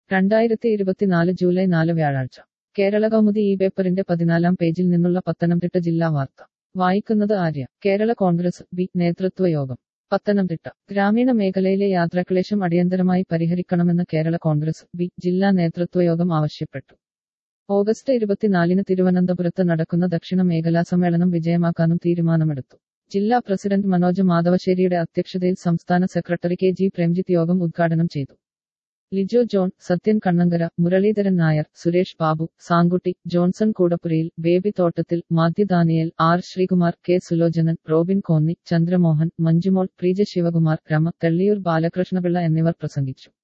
രണ്ടായിരത്തി ഇരുപത്തിനാല് ജൂലൈ നാല് വ്യാഴാഴ്ച കേരള കൗമുദി ഈ പേപ്പറിന്റെ പതിനാലാം പേജിൽ നിന്നുള്ള പത്തനംതിട്ട ജില്ലാ വാർത്ത വായിക്കുന്നത് ആര്യ കേരള കോൺഗ്രസ് ബി നേതൃത്വ യോഗം പത്തനംതിട്ട ഗ്രാമീണ മേഖലയിലെ യാത്രാക്ലേശം അടിയന്തരമായി പരിഹരിക്കണമെന്ന് കേരള കോൺഗ്രസ് ബി ജില്ലാ നേതൃത്വയോഗം ആവശ്യപ്പെട്ടു ഓഗസ്റ്റ് ഇരുപത്തിനാലിന് തിരുവനന്തപുരത്ത് നടക്കുന്ന ദക്ഷിണ മേഖലാ സമ്മേളനം വിജയമാക്കാനും തീരുമാനമെടുത്തു ജില്ലാ പ്രസിഡന്റ് മനോജ് മാധവശ്ശേരിയുടെ അധ്യക്ഷതയിൽ സംസ്ഥാന സെക്രട്ടറി കെ ജി പ്രേംജിത്ത് യോഗം ഉദ്ഘാടനം ചെയ്തു ലിജോ ജോൺ സത്യൻ കണ്ണങ്കര മുരളീധരൻ നായർ സുരേഷ് ബാബു സാങ്കുട്ടി ജോൺസൺ കൂടപ്പുരയിൽ ബേബി തോട്ടത്തിൽ മാത്യു ദാനിയേൽ ആർ ശ്രീകുമാർ കെ സുലോചനൻ റോബിൻ കോന്നി ചന്ദ്രമോഹൻ മഞ്ജുമോൾ പ്രീജ ശിവകുമാർ രമ തെള്ളിയൂർ ബാലകൃഷ്ണപിള്ള എന്നിവർ പ്രസംഗിച്ചു